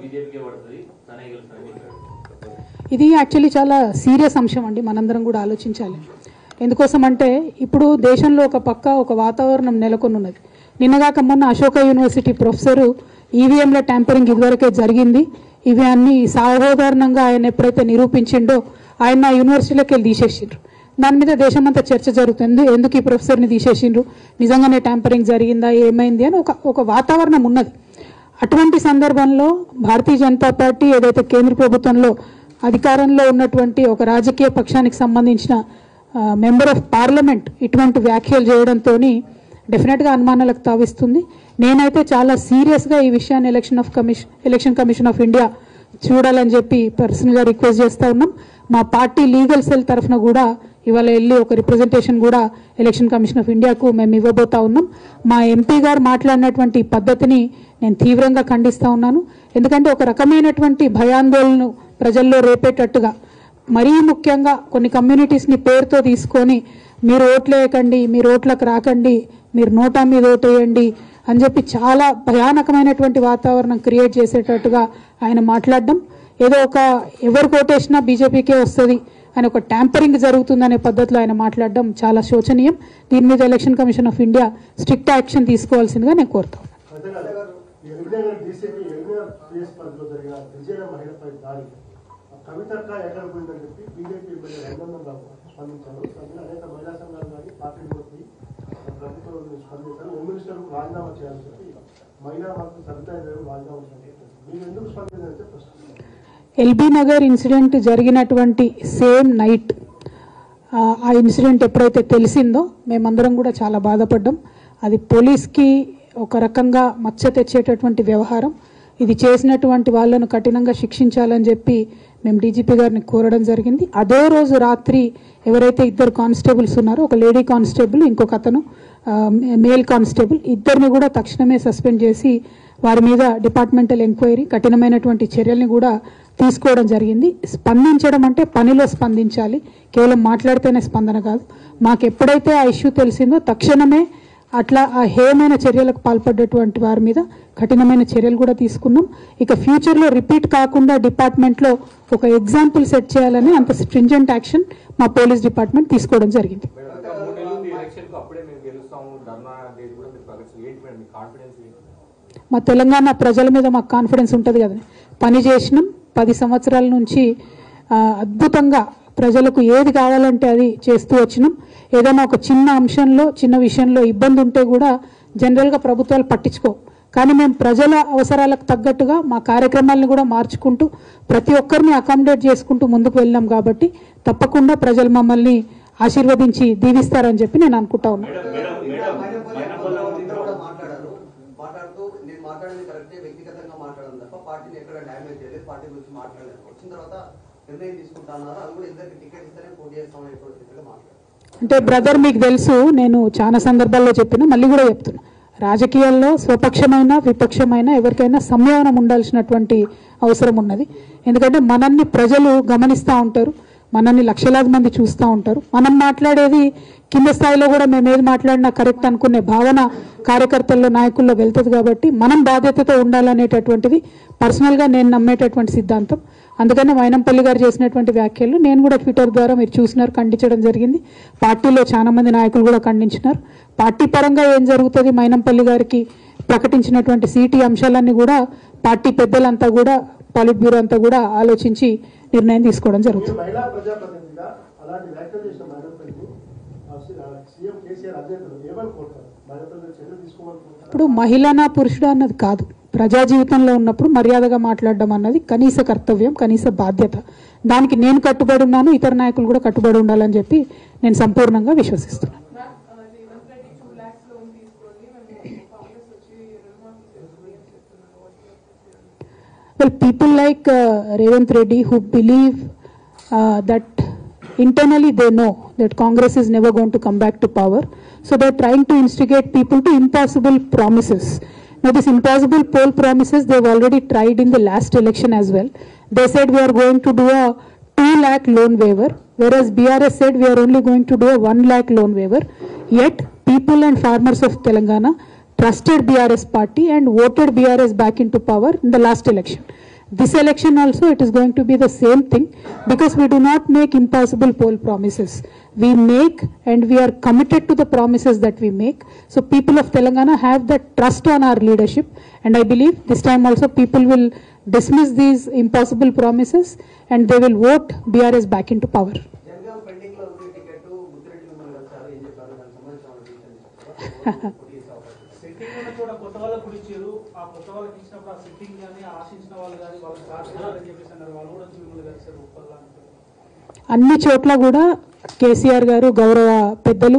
బీజేపీకే పడుతుంది తనే గెలుస్తానని చెప్పాడు ఇది యాక్చువల్లీ చాలా సీరియస్ అంశం అండి మనందరం కూడా ఆలోచించాలి ఎందుకోసం అంటే ఇప్పుడు దేశంలో ఒక పక్క ఒక వాతావరణం నెలకొని ఉన్నది నిన్నగాక మొన్న అశోక యూనివర్సిటీ ప్రొఫెసరు ఈవీఎంల ట్యాంపరింగ్ ఇదివరకే జరిగింది ఇవి అన్ని సాహోదారణంగా ఆయన ఎప్పుడైతే నిరూపించిండో ఆయన ఆ యూనివర్సిటీలోకి వెళ్ళి తీసేసిండ్రు దాని మీద దేశమంతా చర్చ జరుగుతుంది ఎందుకు ఈ ప్రొఫెసర్ని తీసేసిండ్రు నిజంగానే ట్యాంపరింగ్ జరిగిందా ఏమైంది అని ఒక ఒక వాతావరణం ఉన్నది అటువంటి సందర్భంలో భారతీయ జనతా పార్టీ ఏదైతే కేంద్ర ప్రభుత్వంలో అధికారంలో ఉన్నటువంటి ఒక రాజకీయ పక్షానికి సంబంధించిన మెంబర్ ఆఫ్ పార్లమెంట్ ఇటువంటి వ్యాఖ్యలు చేయడంతో డెఫినెట్గా అనుమానాలకు తావిస్తుంది నేనైతే చాలా సీరియస్గా ఈ విషయాన్ని election of commission election commission of India చూడాలని చెప్పి పర్సనల్గా రిక్వెస్ట్ చేస్తూ ఉన్నాం మా పార్టీ లీగల్ సెల్ తరఫున కూడా ఇవాళ వెళ్ళి ఒక రిప్రజెంటేషన్ కూడా ఎలక్షన్ కమిషన్ ఆఫ్ ఇండియాకు మేము ఇవ్వబోతా ఉన్నాం మా ఎంపీ గారు మాట్లాడినటువంటి ఈ పద్ధతిని నేను తీవ్రంగా ఖండిస్తా ఉన్నాను ఎందుకంటే ఒక రకమైనటువంటి భయాందోళనను ప్రజల్లో రేపేటట్టుగా మరీ ముఖ్యంగా కొన్ని కమ్యూనిటీస్ని పేరుతో తీసుకొని మీరు ఓట్లేయకండి మీరు ఓట్లకు రాకండి మీరు నోటా మీద ఓటేయండి అని చెప్పి చాలా భయానకమైనటువంటి వాతావరణం క్రియేట్ చేసేటట్టుగా ఆయన మాట్లాడడం ఏదో ఒక ఎవరు కోటేసినా బీజేపీకే వస్తుంది అని ఒక ట్యాంపరింగ్ జరుగుతుందనే పద్ధతిలో ఆయన మాట్లాడడం చాలా శోచనీయం దీని మీద election commission of India strict action తీసుకోవాల్సిందిగా నేను కోరుతాను ఎల్బీనగర్ డీసీపీ ఎల్బీనగర్ పిఎస్ పరిధిలో జరిగిన విజయ మహిళపై దాడి కవితక్క ఎక్కడ పోయిందని చెప్పి బీజేపీ ఎమ్మెల్యే రంగంధర్ రావు స్పందించారు అందులో అనేక మహిళా సంఘాలు కానీ పార్టీ మూర్తి ప్రభుత్వం స్పందించారు హోమ్ మినిస్టర్ రాజీనామా చేయాలని చెప్పి మహిళా మంత్రి సబితా దేవి రాజీనామా చేయాలి మీరు ఎందుకు స్పందించారంటే ప్రశ్న ఎల్బీ నగర్ ఇన్సిడెంట్ జరిగినటువంటి సేమ్ నైట్ ఆ ఇన్సిడెంట్ ఎప్పుడైతే తెలిసిందో మేమందరం కూడా చాలా బాధపడ్డాం అది పోలీస్కి ఒక రకంగా మచ్చ తెచ్చేటటువంటి వ్యవహారం ఇది చేసినటువంటి వాళ్ళను కఠినంగా శిక్షించాలని చెప్పి మేము డీజీపీ గారిని కోరడం జరిగింది అదే రోజు రాత్రి ఎవరైతే ఇద్దరు కానిస్టేబుల్స్ ఉన్నారో ఒక లేడీ కానిస్టేబుల్ ఇంకొక అతను ఆ, మేల్ కానిస్టేబుల్ ఇద్దరిని కూడా తక్షణమే సస్పెండ్ చేసి వారి మీద డిపార్ట్మెంటల్ ఎంక్వైరీ కఠినమైనటువంటి చర్యల్ని కూడా తీసుకోవడం జరిగింది స్పందించడం అంటే పనిలో స్పందించాలి కేవలం మాట్లాడితేనే స్పందన కాదు మాకు ఎప్పుడైతే ఆ ఇష్యూ తెలిసిందో తక్షణమే అట్లా ఆ హేయమైన చర్యలకు పాల్పడ్డటువంటి వారి మీద కఠినమైన చర్యలు కూడా తీసుకున్నాం ఇక ఫ్యూచర్లో రిపీట్ కాకుండా డిపార్ట్మెంట్లో ఒక ఎగ్జాంపుల్ సెట్ చేయాలని అంత స్ట్రింజెంట్ యాక్షన్ మా పోలీస్ డిపార్ట్మెంట్ తీసుకోవడం జరిగింది మేడం ఇంకా మూడు నెలలు ఉంది ఎలక్షన్ కు అప్పుడే మేము గెలుస్తాము ధర్నా డేట్ కూడా మీరు ప్రకటించారు ఏంటి మేడం మీ కాన్ఫిడెన్స్ ఏంటి మా తెలంగాణ ప్రజల మీద మాకు కాన్ఫిడెన్స్ ఉంటుంది కదా పని చేసినాం పది సంవత్సరాల నుంచి ఆ, అద్భుతంగా ప్రజలకు ఏది కావాలంటే అది చేస్తూ వచ్చినాం ఏదైనా ఒక చిన్న అంశంలో చిన్న విషయంలో ఇబ్బంది ఉంటే కూడా జనరల్గా ప్రభుత్వాలు పట్టించుకో కానీ మేము ప్రజల అవసరాలకు తగ్గట్టుగా మా కార్యక్రమాలను కూడా మార్చుకుంటూ ప్రతి ఒక్కరిని అకామిడేట్ చేసుకుంటూ ముందుకు వెళ్ళాం కాబట్టి తప్పకుండా ప్రజలు మమ్మల్ని ఆశీర్వదించి దీవిస్తారని చెప్పి నేను అనుకుంటా ఉన్నాను అందరూ కూడా మాట్లాడారు మాట్లాడుతూ నేను మాట్లాడేది కరెక్టే వ్యక్తిగతంగా మాట్లాడడం తప్ప పార్టీని ఎక్కడ డ్యామేజ్ చేయలేదు పార్టీ గురించి మాట్లాడలేదు వచ్చిన తర్వాత నిర్ణయం తీసుకుంటా అన్నారు అది కూడా ఇద్దరికి టికెట్ ఇస్తేనే పోటీ చేస్తాం అనేటువంటి స్థితిలో మాట్లాడారు అంటే బ్రదర్ మీకు తెలుసు నేను చాలా సందర్భాల్లో చెప్పిన మళ్ళీ కూడా చెప్తున్నా రాజకీయాల్లో స్వపక్షమైన విపక్షమైన ఎవరికైనా సంయమనం ఉండాల్సినటువంటి అవసరం ఉన్నది ఎందుకంటే మనల్ని ప్రజలు గమనిస్తూ ఉంటారు మనల్ని లక్షలాది మంది చూస్తూ ఉంటారు మనం మాట్లాడేది కింద స్థాయిలో కూడా మేము ఏది మాట్లాడినా కరెక్ట్ అనుకునే భావన కార్యకర్తల్లో నాయకుల్లో వెళ్తుంది కాబట్టి మనం బాధ్యతతో ఉండాలనేటటువంటిది పర్సనల్గా నేను నమ్మేటటువంటి సిద్ధాంతం అందుకనే వైనంపల్లి గారు చేసినటువంటి వ్యాఖ్యలు నేను కూడా ట్విట్టర్ ద్వారా మీరు చూసినారు ఖండించడం జరిగింది పార్టీలో చాలా మంది నాయకులు కూడా ఖండించినారు పార్టీ పరంగా ఏం జరుగుతుంది మైనంపల్లి గారికి ప్రకటించినటువంటి సీటీ అంశాలన్నీ కూడా పార్టీ పెద్దలంతా కూడా పాలిట్ బ్యూరో అంతా కూడా ఆలోచించి నిర్ణయం తీసుకోవడం మీరు జరుగుతుంది మహిళా ప్రజాప్రతినిధిగా అలాంటి వ్యాఖ్యలు చేసిన మహిళపల్లి సీఎం కేసీఆర్ అధ్యక్షులు ఏమని కోరుతారు మహిళపల్లి చర్యలు తీసుకోవాలనుకుంటారు ఇప్పుడు మహిళనా పురుషుడు అన్నది కాదు ప్రజా జీవితంలో ఉన్నప్పుడు మర్యాదగా మాట్లాడడం అన్నది కనీస కర్తవ్యం కనీస బాధ్యత దానికి నేను కట్టుబడి ఉన్నాను ఇతర నాయకులు కూడా కట్టుబడి ఉండాలని చెప్పి నేను సంపూర్ణంగా విశ్వసిస్తున్నాను రేవంత్ రెడ్డి టూ ల్యాక్స్ లోన్ తీసుకొని మేము కాంగ్రెస్ వచ్చి రుణమాఫీ చేస్తుంది అని చెప్తున్నారు What do you have to say? Well, people like uh, Revant Reddy who believe uh, that internally they know that Congress is never going to come back to power. So they're trying to instigate people to impossible promises. Now, these impossible poll promises they've already tried in the last election as well. They said we are going to do a 2 lakh loan waiver, whereas BRS said we are only going to do a 1 lakh loan waiver. Yet, people and farmers of Telangana trusted BRS party and voted BRS back into power in the last election. this election also it is going to be the same thing because we do not make impossible poll promises we make and we are committed to the promises that we make so people of telangana have that trust on our leadership and i believe this time also people will dismiss these impossible promises and they will vote brs back into power Jangaon pending లో ఉంది ticket ముద్రెడ్డి మిమ్మల్ని వచ్చారు ఏం చెప్పారు దానికి సంబంధించిన details పోటీ చేసే అవకాశం ఉంది. సెట్టింగ్ ఉన్న చోట కొత్త వాళ్ళకు కూడా ఇచ్చారు ఆ కొత్త వాళ్ళకి ఇచ్చినప్పుడు ఆ సెట్టింగ్ కానీ ఆశించిన వాళ్ళు కానీ వాళ్ళు సాధించాలని చెప్పేసి అన్నారు వాళ్ళు కూడా వచ్చి మిమ్మల్ని కలిసారు ఒక్కళ్ళ అన్ని చోట్ల కూడా కేసీఆర్ గారు గౌరవ పెద్దలు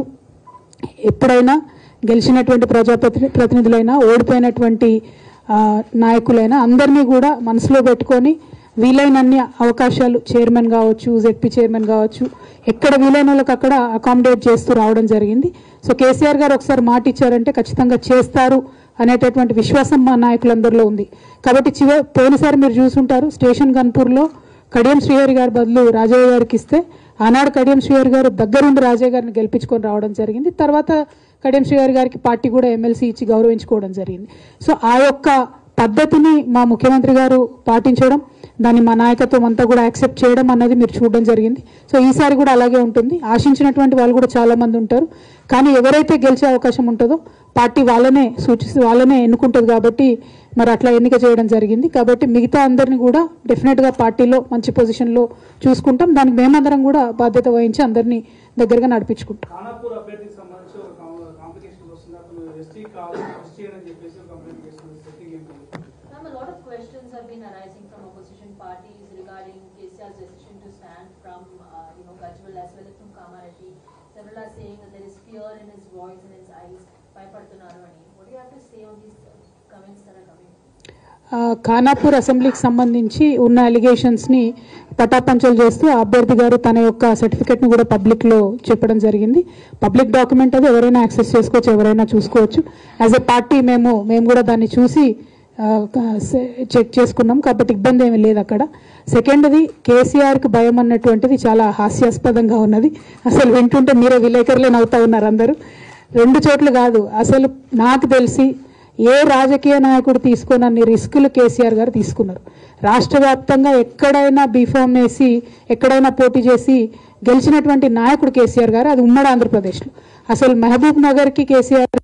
ఎప్పుడైనా గెలిచినటువంటి ప్రజాప్రతి ప్రతినిధులైనా ఓడిపోయినటువంటి ఆ, నాయకులైనా అందరినీ కూడా మనసులో పెట్టుకొని వీలైనన్ని అవకాశాలు చైర్మన్ కావచ్చు జెడ్పీ చైర్మన్ కావచ్చు ఎక్కడ వీలైన వాళ్ళకి అక్కడ అకామిడేట్ చేస్తూ రావడం జరిగింది సో కేసీఆర్ గారు ఒకసారి మాట ఇచ్చారంటే ఖచ్చితంగా చేస్తారు అనేటటువంటి విశ్వాసం మా నాయకులందరిలో ఉంది కాబట్టి చివరి పోయినసారి మీరు చూసుంటారు స్టేషన్ గన్పూర్లో కడియం శ్రీహరి గారి బదులు రాజయ్య గారికి ఇస్తే ఆనాడు కడియం శ్రీహరి గారు దగ్గరుండి రాజయ్య గారిని గెలిపించుకొని రావడం జరిగింది తర్వాత కడియం శ్రీహరి గారికి పార్టీ కూడా ఎమ్మెల్సీ ఇచ్చి గౌరవించుకోవడం జరిగింది సో ఆ యొక్క పద్ధతిని మా ముఖ్యమంత్రి గారు పాటించడం దాన్ని మా నాయకత్వం అంతా కూడా యాక్సెప్ట్ చేయడం అన్నది మీరు చూడడం జరిగింది సో ఈసారి కూడా అలాగే ఉంటుంది ఆశించినటువంటి వాళ్ళు కూడా చాలా మంది ఉంటారు కానీ ఎవరైతే గెలిచే అవకాశం ఉంటుందో పార్టీ వాళ్ళనే సూచిస్తూ వాళ్ళనే ఎన్నుకుంటుంది కాబట్టి మరి అట్లా ఎన్నిక చేయడం జరిగింది కాబట్టి మిగతా అందరిని కూడా డెఫినెట్గా పార్టీలో మంచి పొజిషన్లో చూసుకుంటాం దానికి మేమందరం కూడా బాధ్యత వహించి అందరినీ దగ్గరగా నడిపించుకుంటాం ఖానాపూర్ అభ్యర్థికి సంబంధించి ఒక కాంప్లికేషన్ వస్తుంది అతను ఎస్టీ కావాలి ఎస్టీ అని చెప్పేసి ఒక కంప్లైంట్ చేస్తుంది సెట్టింగ్ ఏంటి Ma'am, a lot of questions have been arising from opposition parties regarding KCR's decision to stand from, uh, you know, Gajwal as well as from Kamareddy. Several are saying that there is fear in his voice and his eyes. భయపడుతున్నారు అని. What do you have to say on these uh, comments that are coming? ఆ, ఖానాపూర్ అసెంబ్లీకి సంబంధించి ఉన్న అలిగేషన్స్ని పటాపంచలు చేస్తూ ఆ అభ్యర్థి గారు తన యొక్క సర్టిఫికెట్ని కూడా పబ్లిక్లో చెప్పడం జరిగింది పబ్లిక్ డాక్యుమెంట్ అది ఎవరైనా యాక్సెస్ చేసుకోవచ్చు ఎవరైనా చూసుకోవచ్చు యాజ్ ఎ పార్టీ మేము మేము కూడా దాన్ని చూసి ఆ, క- సే- చెక్ చేసుకున్నాం కాబట్టి ఇబ్బంది ఏమీ లేదు అక్కడ సెకండ్ది కేసీఆర్కి భయం అన్నటువంటిది చాలా హాస్యాస్పదంగా ఉన్నది అసలు వింటుంటే మీరే విలేకరులే నవ్వుతా ఉన్నారు అందరూ రెండు చోట్ల కాదు అసలు నాకు తెలిసి ఏ రాజకీయ నాయకుడు తీసుకోనన్ని రిస్కులు కేసీఆర్ గారు తీసుకున్నారు రాష్ట్ర వ్యాప్తంగా ఎక్కడైనా బీఫామ్ వేసి ఎక్కడైనా పోటీ చేసి గెలిచినటువంటి నాయకుడు కేసీఆర్ గారు అది ఉమ్మడి ఆంధ్రప్రదేశ్లో అసలు మహబూబ్ నగర్కి కేసీఆర్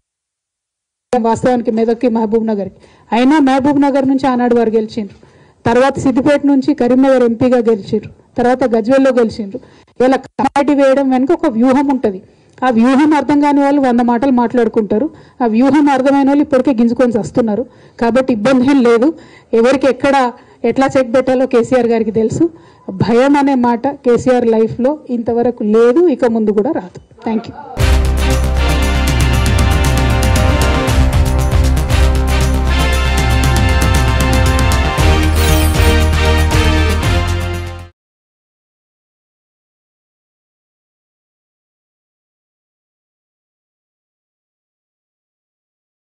వాస్తవానికి మెదక్కి మహబూబ్ నగర్కి అయినా మహబూబ్ నగర్ నుంచి ఆనాడు వారు గెలిచిండ్రు తర్వాత సిద్దిపేట నుంచి కరీంనగర్ ఎంపీగా గెలిచిండ్రు తర్వాత గజ్వెల్లో గెలిచిండ్రు ఇలా కమాటి వేయడం వెనుక ఒక వ్యూహం ఉంటుంది ఆ వ్యూహం అర్థం కాని వాళ్ళు వంద మాటలు మాట్లాడుకుంటారు ఆ వ్యూహం అర్థమైన వాళ్ళు ఇప్పటికే గింజుకొని వస్తున్నారు కాబట్టి ఇబ్బంది ఏం లేదు ఎవరికి ఎక్కడ ఎట్లా చెక్ పెట్టాలో కేసీఆర్ గారికి తెలుసు భయం అనే మాట కేసీఆర్ లైఫ్లో ఇంతవరకు లేదు ఇక ముందు కూడా రాదు థ్యాంక్ యూ